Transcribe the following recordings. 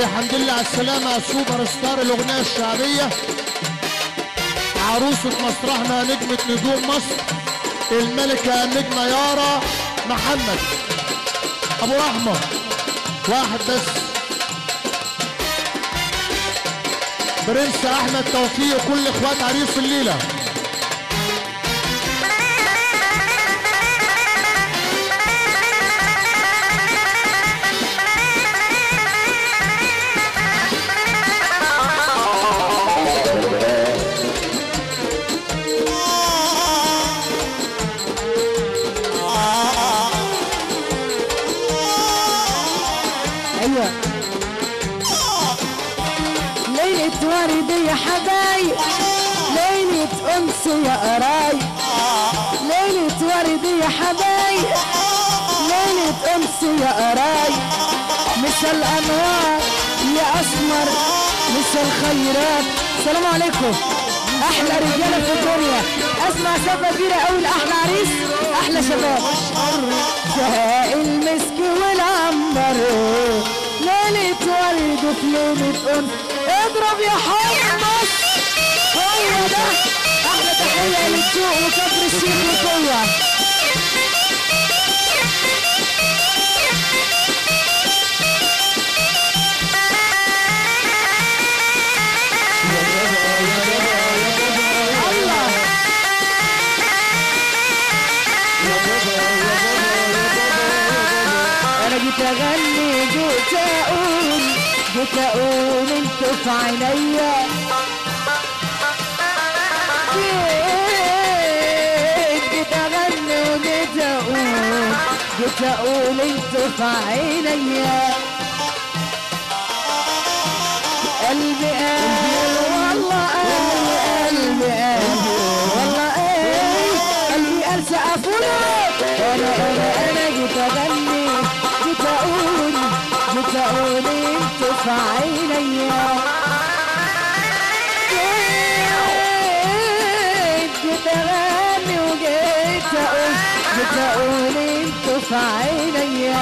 الحمد لله على السلامة يا سوبر ستار الأغنية الشعبية عروسة مسرحنا نجمة نجوم مصر الملكة النجمة يارا محمد أبو رحمة واحد بس برنس أحمد توفيق كل إخوات عريس الليلة ايوه ليلة ورد يا حبايب ليلة أنس يا قرايب ليلة ورد يا حبايب ليلة أنس يا قرايب مسا الأنوار يا أسمر مسا الخيرات السلام عليكم أحلى رجالة في الدنيا أسمع سفة كبيرة أوي لأحلى عريس أحلى شباب شاء المسك والعنبر ليلة ورد في ليلة أنس اضرب يا حمص هو ده أحلى تحية للسوق وكفر الشيخ وقوة الله انا جيت اغني جيت اقول جيت اقول انتوا في عينيا جيت جيت اغني وجيت اقول جيت اقول انتوا في عينيا قلبي قال والله قال قلبي قال والله قال قلبي قال سقفونا انا انا انا جيت اغني جيت اقول جيت اقول انتوا في عينيا جيت جيت اغني وجيت اقول جيت اقول انتوا في عينيا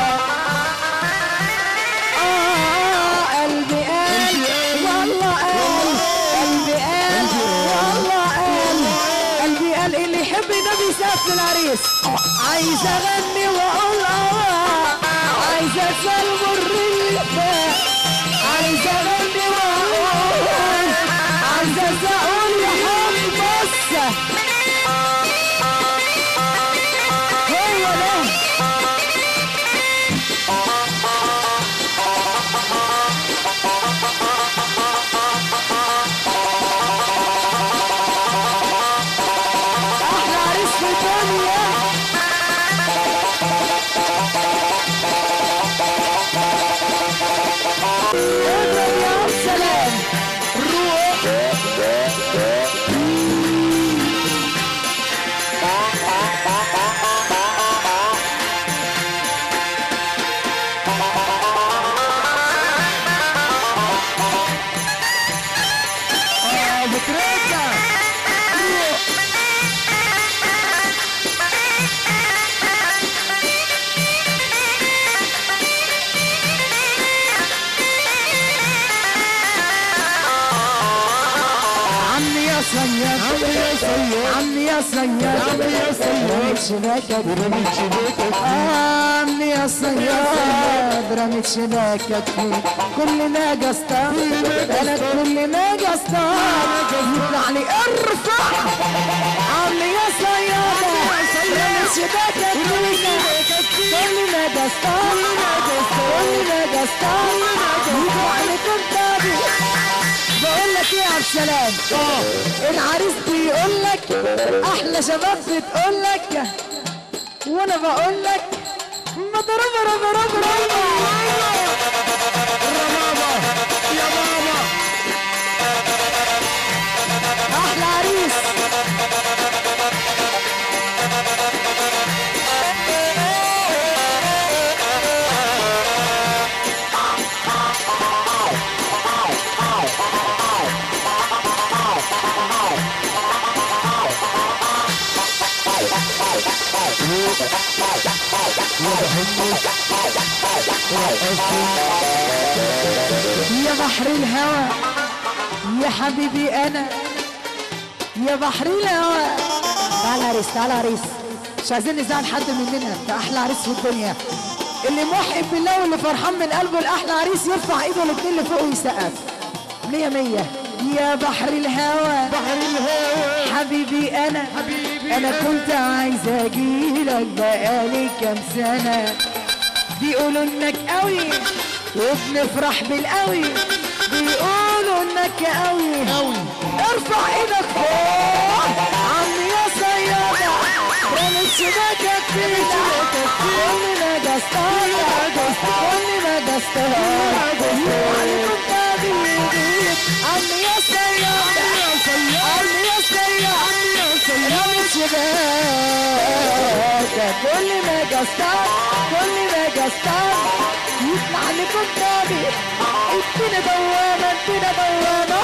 آه قلبي قال والله قال قلبي قال والله قال قلبي قال اللي يحب النبي يسقف للعريس عايز اغني واقول اه عايز اسال مر اللي فات عايز اغني واقول عايز اقول يا حب بص هو ده احلى عريس في الدنيا اضرب يا عبد السلام روح آه فكرتنا عمي يا صياد عمي يا صياد. عمي يا صياد عمي يا صياد. رميت شباكك رميت شباكك آه، عمي يا صياد رميت شباكك فيه كل ما قصتك انا كل ما قصتك يطلع لي ارفع عمي يا صياد رميت شباكك فيه كل ما قصتك كل ما قصتك يطلع لي كنتابي بقول لك ايه يا عبد السلام العريس بيقول لك احلى شباب بتقول لك وانا بقول لك مضرب رب رب رب يا ماما احلى عريس يا بحر الهوى يا حبيبي انا يا بحر الهوى تعال يا عريس تعال يا عريس مش عايزين نزعل حد مننا انت احلى عريس في الدنيا اللي محب بالله واللي فرحان من قلبه الاحلى عريس يرفع ايده الاثنين اللي فوق ويسقف مية مية يا بحر الهوى بحر الهوى حبيبي انا حبيبي انا كنت عايز اجيلك بقالي كام سنه بيقولوا انك قوي وبنفرح بالقوي بيقولوا انك قوي قوي ارفع ايدك فوق عمي يا صيادة رمت شباكك في ايدك كل ما جستها كل ما جستها عليكم تابيبي عمي يا صيادة عمي يا صيادة رمت شباكك كل ما جستها كل ما جستها يطلع لكم تابي ادينا دوامة ادينا دوامة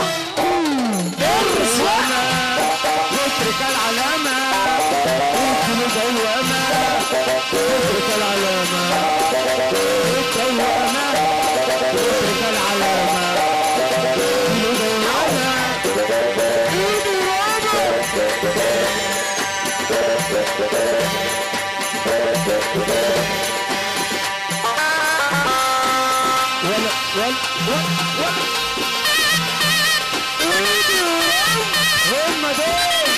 ارجع اترك العلامة اترك العلامة اترك العلامة اترك العلامة اترك العلامة ولا ولا ولا هم دول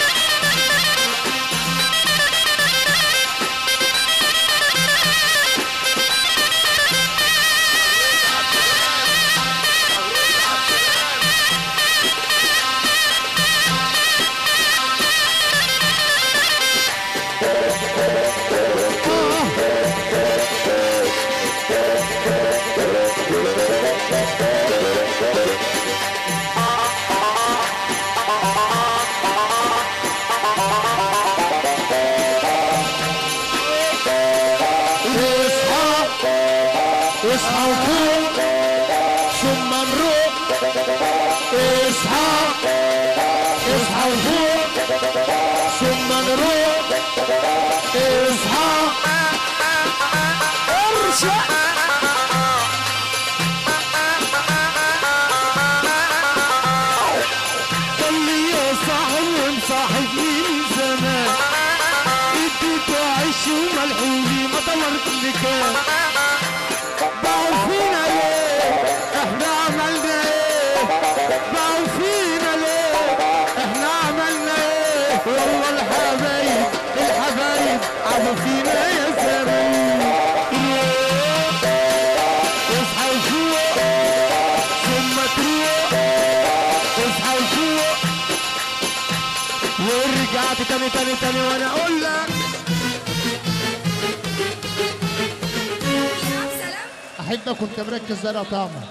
اصحى اصحى وفوق ثم نروح اصحى اصحى وفوق ثم نروح اصحى ارجع قال لي يا صاحب مصاحبني من زمان اديته عيش وملح ولي ما دورت لكان باعوا فينا ليه احنا عملنا ايه باعوا فينا ليه احنا عملنا ايه والله الحبايب الحبايب عملوا فينا يا زمان اصحى وفوق ثم تروح اصحى وفوق ورجعت تاني تاني تاني وانا اقول لك احبك كنت مركز زي طعمه